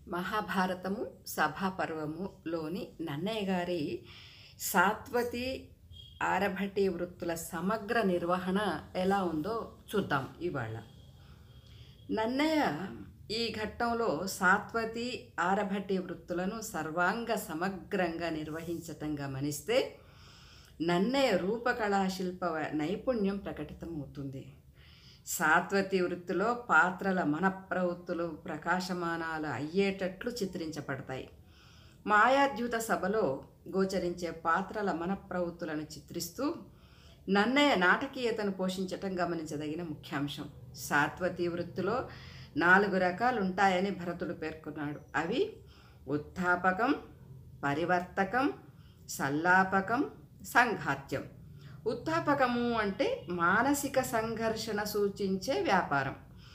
మహాభారతము సభాపర్వములోని నన్నయ్య గారి సాత్వతి ఆరభటి వృత్తుల సమగ్ర నిర్వహణ ఎలా ఉందో చూద్దాం ఇవాళ నన్నయ్య ఈ ఘట్టంలో సాత్వతి ఆరభటి వృత్తులను సర్వాంగ సమగ్రంగా నిర్వహించటం గమనిస్తే నన్నయ్య రూపకళా శిల్ప నైపుణ్యం ప్రకటితమవుతుంది సాత్వతి వృత్తిలో పాత్రల మనప్రవృత్తులు ప్రకాశమానాలు అయ్యేటట్లు చిత్రించబడతాయి మాయాద్యూత సభలో గోచరించే పాత్రల మనప్రవృత్తులను చిత్రిస్తూ నన్నయ్య నాటకీయతను పోషించటం గమనించదగిన ముఖ్యాంశం సాత్వతి వృత్తిలో నాలుగు రకాలు ఉంటాయని భరతుడు పేర్కొన్నాడు అవి ఉత్థాపకం పరివర్తకం సల్లాపకం సంఘాత్యం ఉత్థాపకము అంటే మానసిక సంఘర్షణ సూచించే వ్యాపారం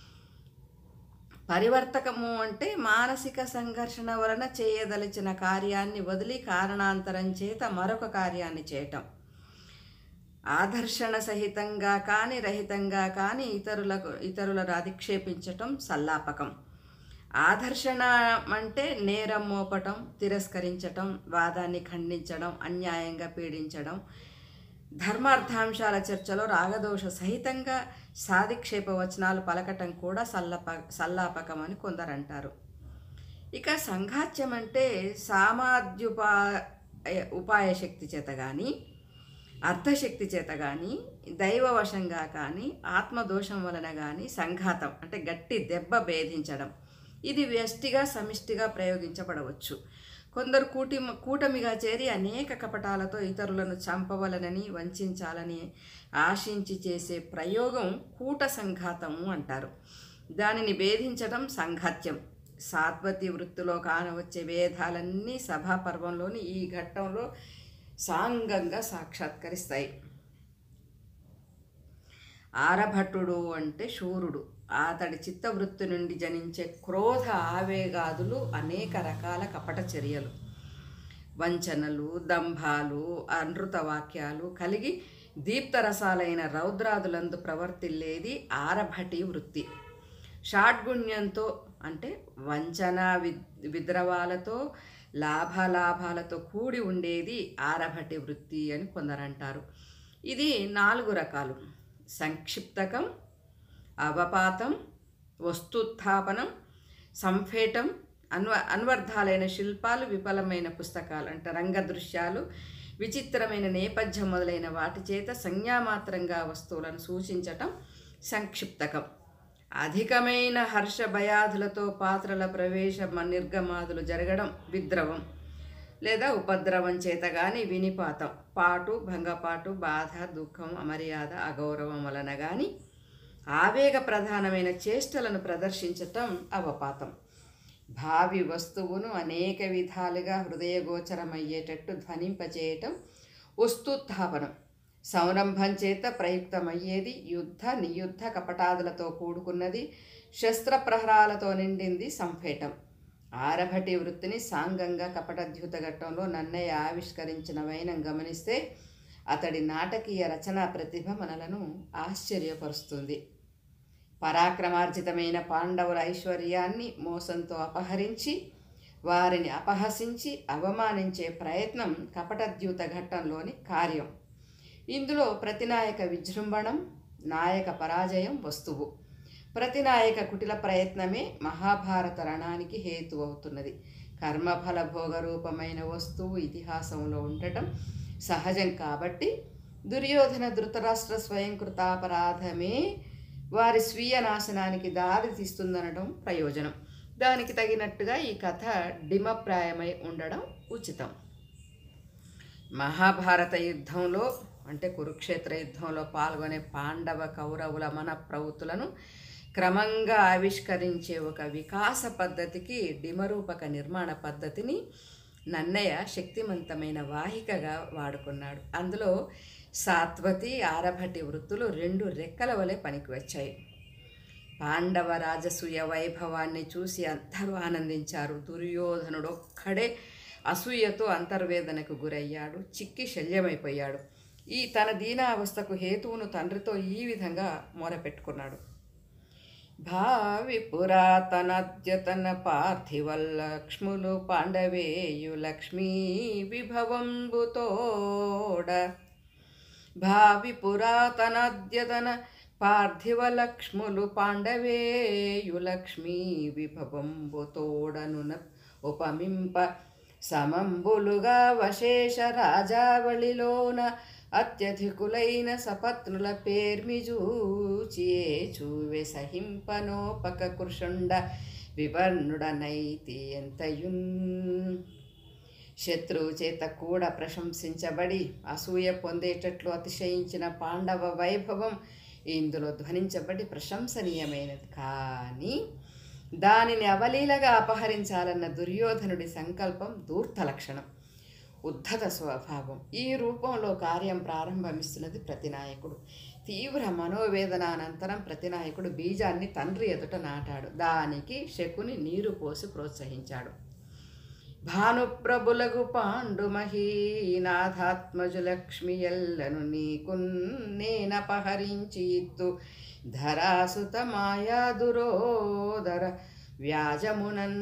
పరివర్తకము అంటే మానసిక సంఘర్షణ వలన చేయదలిచిన కార్యాన్ని వదిలి కారణాంతరం చేత మరొక కార్యాన్ని చేయటం ఆదర్శన సహితంగా కానీ రహితంగా కానీ ఇతరులకు ఇతరులను అధిక్షేపించటం సల్లాపకం ఆదర్శన అంటే నేరం మోపటం తిరస్కరించటం వాదాన్ని ఖండించడం అన్యాయంగా పీడించడం ధర్మార్థాంశాల చర్చలో రాగదోష సహితంగా సాధిక్షేప వచనాలు పలకటం కూడా సల్లప సల్లాపకం అని కొందరంటారు ఇక సంఘాత్యం అంటే సామాధ్యుపా ఉపాయ శక్తి చేత కానీ అర్థశక్తి చేత కానీ దైవవశంగా కానీ ఆత్మదోషం వలన కానీ సంఘాతం అంటే గట్టి దెబ్బ భేదించడం ఇది వ్యష్టిగా సమిష్టిగా ప్రయోగించబడవచ్చు కొందరు కూటి కూటమిగా చేరి అనేక కపటాలతో ఇతరులను చంపవలనని వంచాలని ఆశించి చేసే ప్రయోగం కూట సంఘాతము అంటారు దానిని భేదించడం సంఘాత్యం సాత్వతి వృత్తిలో కానవచ్చే భేదాలన్నీ సభాపర్వంలోని ఈ ఘట్టంలో సాంగంగా సాక్షాత్కరిస్తాయి ఆరభట్టుడు అంటే శూరుడు అతడి చిత్తవృత్తి నుండి జనించే క్రోధ ఆవేగాదులు అనేక రకాల కపట చర్యలు వంచనలు దంభాలు అనృత వాక్యాలు కలిగి దీప్తరసాలైన రౌద్రాదులందు ప్రవర్తిల్లేది ఆరభటి వృత్తి షాడ్గుణ్యంతో అంటే వంచన విద్ విద్రవాలతో లాభాలాభాలతో కూడి ఉండేది ఆరభటి వృత్తి అని కొందరంటారు ఇది నాలుగు రకాలు సంక్షిప్తకం అవపాతం వస్తుత్థాపనం సంఫేటం అన్వ అన్వర్ధాలైన శిల్పాలు విఫలమైన పుస్తకాలు అంటే రంగదృశ్యాలు విచిత్రమైన నేపథ్యం మొదలైన వాటి చేత సంజ్ఞామాత్రంగా వస్తువులను సూచించటం సంక్షిప్తకం అధికమైన హర్ష భయాదులతో పాత్రల ప్రవేశ నిర్గమాదులు జరగడం విద్రవం లేదా ఉపద్రవం చేత కానీ వినిపాతం పాటు భంగపాటు బాధ దుఃఖం అమర్యాద అగౌరవం వలన కానీ ఆవేగ ప్రధానమైన చేష్టలను ప్రదర్శించటం అవపాతం భావి వస్తువును అనేక విధాలుగా హృదయగోచరమయ్యేటట్టు ధ్వనింపచేయటం వస్తుత్థాపనం సంరంభం చేత ప్రయుక్తమయ్యేది యుద్ధ నియుద్ధ కపటాదులతో కూడుకున్నది శస్త్రప్రహరాలతో నిండింది సంఫేటం ఆరభటి వృత్తిని సాంగంగా కపటద్యూత ఘట్టంలో నన్నయ్య ఆవిష్కరించిన వైనం గమనిస్తే అతడి నాటకీయ రచనా ప్రతిభ మనలను ఆశ్చర్యపరుస్తుంది పరాక్రమార్జితమైన పాండవుల ఐశ్వర్యాన్ని మోసంతో అపహరించి వారిని అపహసించి అవమానించే ప్రయత్నం కపటద్యూత ఘట్టంలోని కార్యం ఇందులో ప్రతినాయక విజృంభణం నాయక పరాజయం వస్తువు ప్రతినాయక కుటిల ప్రయత్నమే మహాభారత రణానికి హేతు అవుతున్నది కర్మఫల భోగరూపమైన వస్తువు ఇతిహాసంలో ఉండటం సహజం కాబట్టి దుర్యోధన ధృతరాష్ట్ర స్వయంకృతాపరాధమే వారి స్వీయ నాశనానికి దారి తీస్తుందనడం ప్రయోజనం దానికి తగినట్టుగా ఈ కథ డిమప్రాయమై ఉండడం ఉచితం మహాభారత యుద్ధంలో అంటే కురుక్షేత్ర యుద్ధంలో పాల్గొనే పాండవ కౌరవుల మన ప్రవృత్తులను క్రమంగా ఆవిష్కరించే ఒక వికాస పద్ధతికి డిమరూపక నిర్మాణ పద్ధతిని నన్నయ్య శక్తివంతమైన వాహికగా వాడుకున్నాడు అందులో సాత్వతి ఆరభటి వృత్తులు రెండు రెక్కల వలె పనికి వచ్చాయి పాండవ రాజసూయ వైభవాన్ని చూసి అందరూ ఆనందించారు దుర్యోధనుడు ఒక్కడే అసూయతో అంతర్వేదనకు గురయ్యాడు చిక్కి శల్యమైపోయాడు ఈ తన దీనావస్థకు హేతువును తండ్రితో ఈ విధంగా మొరపెట్టుకున్నాడు భావి పురాతనద్యతన పార్థివల్లక్ష్ములు పాండవేయు లక్ష్మీ విభవంబుతోడ భావి పురాతనద్యతన పార్థివలక్ష్ములు పాండవేయు లక్ష్మీ విభవంబుతోడనున ఉపమింప సమంబులుగా వశేష రాజావళిలోన అత్యధికులైన సపత్నుల పేర్మిజూచియే చూవె సహింపనోపక కృషుండ వివర్ణుడనైతి ఎంతయున్ శత్రువు చేత కూడా ప్రశంసించబడి అసూయ పొందేటట్లు అతిశయించిన పాండవ వైభవం ఇందులో ధ్వనించబడి ప్రశంసనీయమైనది కానీ దానిని అవలీలగా అపహరించాలన్న దుర్యోధనుడి సంకల్పం దూర్త లక్షణం ఉద్ధత స్వభావం ఈ రూపంలో కార్యం ప్రారంభమిస్తున్నది ప్రతినాయకుడు తీవ్ర మనోవేదన అనంతరం ప్రతినాయకుడు బీజాన్ని తండ్రి ఎదుట నాటాడు దానికి శకుని నీరు పోసి ప్రోత్సహించాడు భానుప్రభులగు పాండు మహీనాథాత్మజు లక్ష్మి ఎల్లను నీకు నేనపహరించి ఇత్తు ధరాసుత మాయా దురోదర వ్యాజమునన్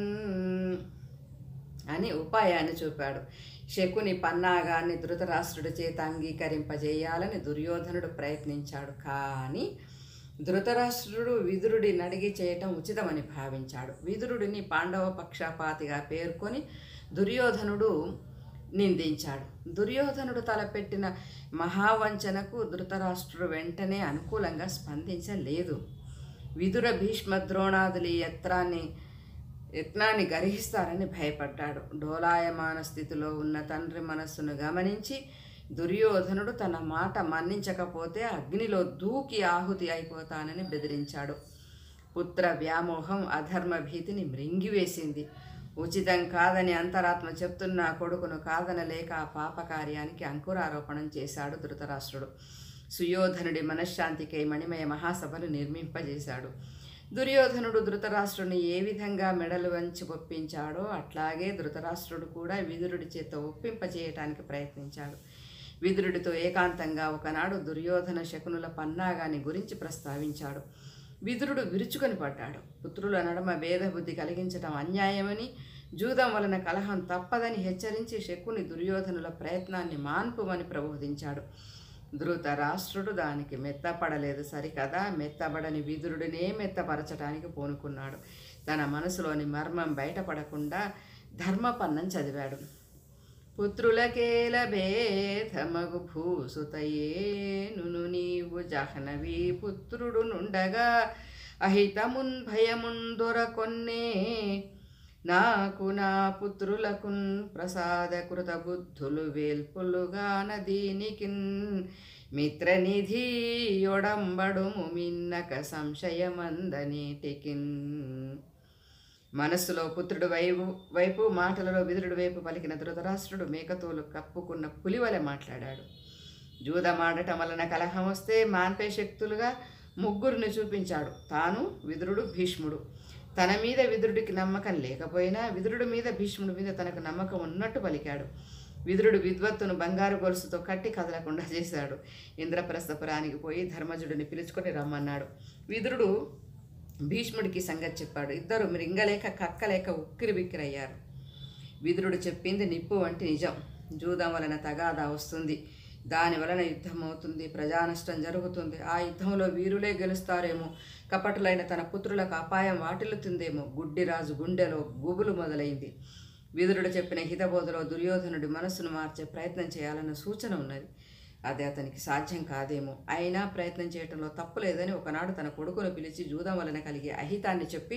అని ఉపాయాన్ని చూపాడు శకుని పన్నాగాన్ని ధృతరాష్ట్రుడి చేత అంగీకరింపజేయాలని దుర్యోధనుడు ప్రయత్నించాడు కానీ ధృతరాష్ట్రుడు విదురుడి నడిగి చేయటం ఉచితమని భావించాడు విదురుడిని పాండవ పక్షపాతిగా పేర్కొని దుర్యోధనుడు నిందించాడు దుర్యోధనుడు తలపెట్టిన మహావంచనకు ధృతరాష్ట్రుడు వెంటనే అనుకూలంగా స్పందించలేదు విదుర భీష్మ ద్రోణాదులు ఈ యత్రాన్ని యత్నాన్ని గర్హిస్తారని భయపడ్డాడు డోలాయమాన స్థితిలో ఉన్న తండ్రి మనస్సును గమనించి దుర్యోధనుడు తన మాట మన్నించకపోతే అగ్నిలో దూకి ఆహుతి అయిపోతానని బెదిరించాడు పుత్ర వ్యామోహం అధర్మ భీతిని మృంగివేసింది ఉచితం కాదని అంతరాత్మ చెప్తున్న కొడుకును కాదనలేక ఆ పాపకార్యానికి అంకురారోపణం చేశాడు ధృతరాష్ట్రుడు సుయోధనుడి మనశ్శాంతికై మణిమయ మహాసభను నిర్మింపజేశాడు దుర్యోధనుడు ధృతరాష్ట్రుని ఏ విధంగా మెడలు వంచి ఒప్పించాడో అట్లాగే ధృతరాష్ట్రుడు కూడా విదురుడి చేత ఒప్పింపజేయటానికి ప్రయత్నించాడు విదురుడితో ఏకాంతంగా ఒకనాడు దుర్యోధన శకునుల పన్నాగాని గురించి ప్రస్తావించాడు విదురుడు విరుచుకొని పడ్డాడు పుత్రుల నడమ భేదబుద్ధి కలిగించడం అన్యాయమని జూదం వలన కలహం తప్పదని హెచ్చరించి శకుని దుర్యోధనుల ప్రయత్నాన్ని మాన్పుమని ప్రబోధించాడు ధృతరాష్ట్రుడు దానికి మెత్తపడలేదు సరికదా మెత్తబడని విదురుడినే మెత్తపరచటానికి పూనుకున్నాడు తన మనసులోని మర్మం బయటపడకుండా ధర్మపన్నం చదివాడు పుత్రులకేల భేదమగు భూసుతయేను నీవు జహనవి పుత్రుడు నుండగా అహితమున్ భయముందొరకొన్నే నాకు నా పుత్రులకున్ ప్రసాదకృత బుద్ధులు వేల్పులుగాన దీనికిన్ మిత్రనిధి యొడంబడుము మిన్నక సంశయమందనేటికిన్ మనస్సులో పుత్రుడు వైపు వైపు మాటలలో విదురుడు వైపు పలికిన ధృతరాష్ట్రుడు మేకతోలు కప్పుకున్న పులివలె మాట్లాడాడు జూదమాడటం వలన కలహం వస్తే మాన్పే శక్తులుగా ముగ్గురిని చూపించాడు తాను విదురుడు భీష్ముడు తన మీద విదురుడికి నమ్మకం లేకపోయినా విదురుడి మీద భీష్ముడి మీద తనకు నమ్మకం ఉన్నట్టు పలికాడు విదురుడు విద్వత్తును బంగారు గొలుసుతో కట్టి కదలకుండా చేశాడు ఇంద్రప్రస్థపురానికి పోయి ధర్మజుడిని పిలుచుకొని రమ్మన్నాడు విదురుడు భీష్ముడికి సంగతి చెప్పాడు ఇద్దరు మృంగలేక కక్కలేక ఉక్కిరి బిక్కిరయ్యారు విదురుడు చెప్పింది నిప్పు వంటి నిజం జూదం వలన తగాదా వస్తుంది దాని వలన యుద్ధం అవుతుంది ప్రజానష్టం జరుగుతుంది ఆ యుద్ధంలో వీరులే గెలుస్తారేమో కపటులైన తన పుత్రులకు అపాయం వాటిల్లుతుందేమో గుడ్డిరాజు గుండెలో గుబులు మొదలైంది విదురుడు చెప్పిన హితబోధలో దుర్యోధనుడి మనస్సును మార్చే ప్రయత్నం చేయాలన్న సూచన ఉన్నది అది అతనికి సాధ్యం కాదేమో అయినా ప్రయత్నం చేయటంలో తప్పు లేదని ఒకనాడు తన కొడుకును పిలిచి జూదం వలన కలిగే అహితాన్ని చెప్పి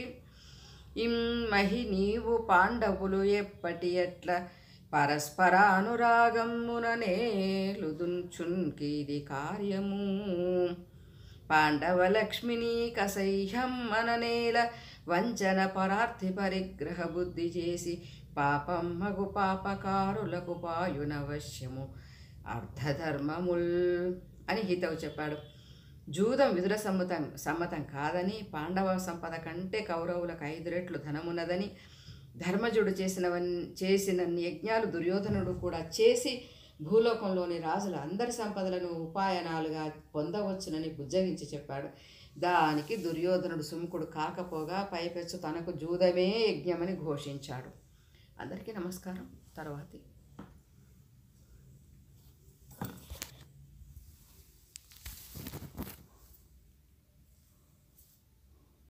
ఇమ్మహి నీవు పాండవులు ఎప్పటి ఎట్ల పరస్పర అనురాగమున నేలుదుంచున్కిది కార్యము పాండవ లక్ష్మిని కసహ్యం మననేల వంచన పరార్థి పరిగ్రహ బుద్ధి చేసి పాపం మగు పాపకారులకు పాయునవశ్యము అర్ధధర్మముల్ అని హితవు చెప్పాడు జూదం విదుర సమ్మతం సమ్మతం కాదని పాండవ సంపద కంటే కౌరవులకు ఐదు రెట్లు ధనమున్నదని ధర్మజుడు చేసినవన్ చేసిన యజ్ఞాలు దుర్యోధనుడు కూడా చేసి భూలోకంలోని రాజుల అందరి సంపదలను ఉపాయనాలుగా పొందవచ్చునని బుజ్జగించి చెప్పాడు దానికి దుర్యోధనుడు సుముఖుడు కాకపోగా పైపెచ్చు తనకు జూదమే యజ్ఞమని ఘోషించాడు అందరికీ నమస్కారం తర్వాతి